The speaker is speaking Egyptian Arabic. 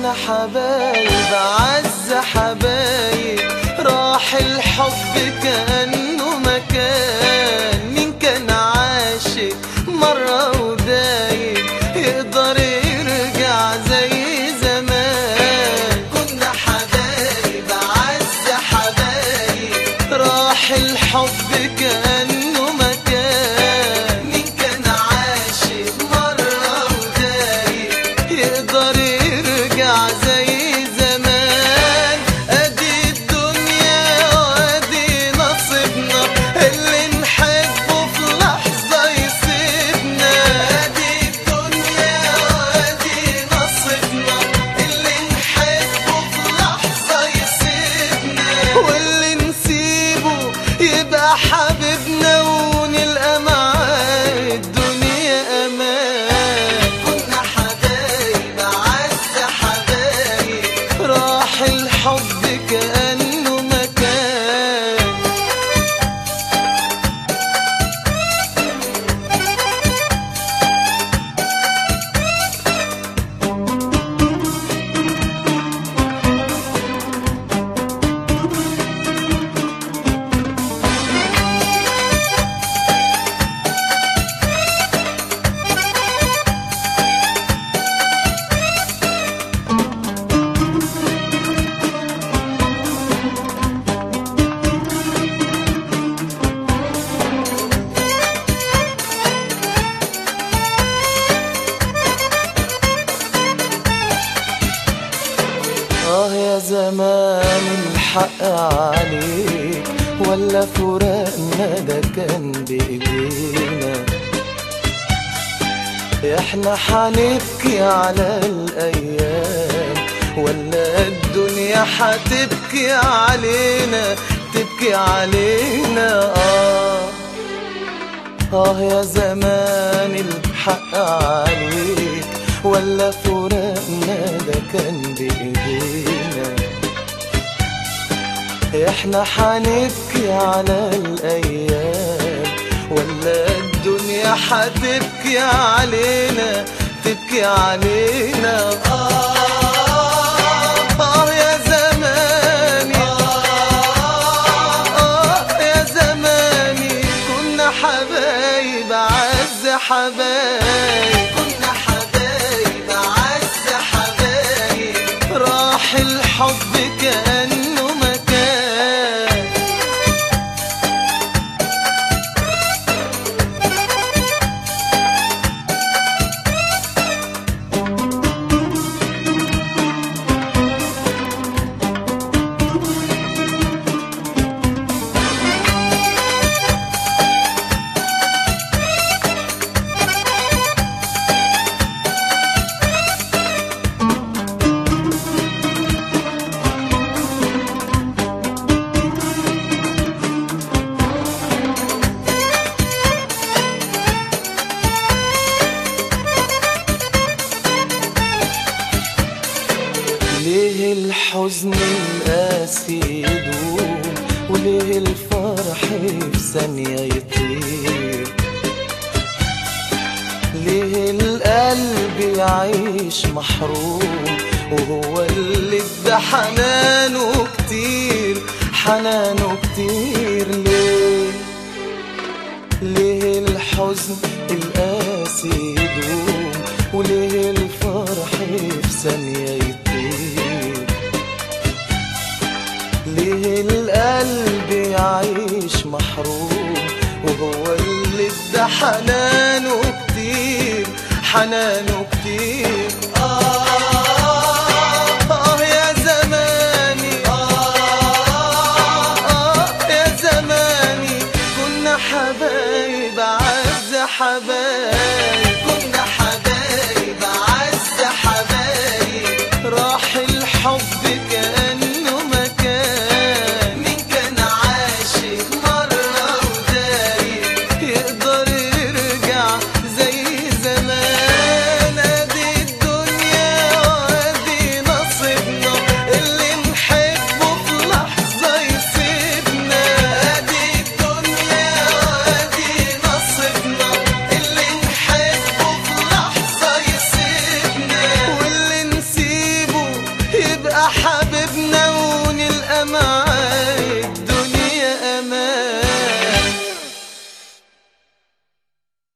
كنا حبايب عز حبايب راح الحب كأنه مكان مين كان عاشق مرة ودايب يقدر يرجع زي زمان كنا حبايب عز حبايب راح الحب كأنه مكان مين كان عاشق مرة ودايب يقدر يرجع زي زمان ادي الدنيا وادي نصيبنا اللي نحبه في لحظة يسيبنا ادي الدنيا وادي نصيبنا اللي نحبه في لحظة يسيبنا واللي نسيبه يبقى حبيبنا ونلقى معاه الدنيا امان كنا حبايب عز حبايب راح الحب كأنه مكان آه يا زمان الحق عليك ولا فراقنا ده كان بإيدينا احنا حنبكي على الأيام ولا الدنيا حتبكي علينا تبكي علينا آه آه يا زمان الحق عليك ولا فراقنا ده كان بإيدينا احنا حنبكي على الأيام ولا الدنيا حتبكي علينا تبكي علينا آه آه يا زماني آه يا زماني كنا حبايب عز حبايب كنا حبايب عز حبايب راح الحب كأنه مكان ليه الحزن القاسي يدوم وليه الفرح في ثانية يطير ليه القلب يعيش محروم وهو اللي ادى حنانه كتير حنانه كتير ليه ليه الحزن القاسي يدوم وليه الفرح في ثانية يطير ليه القلب يعيش محروم وهو اللي ادى حنانه كتير حنانه كتير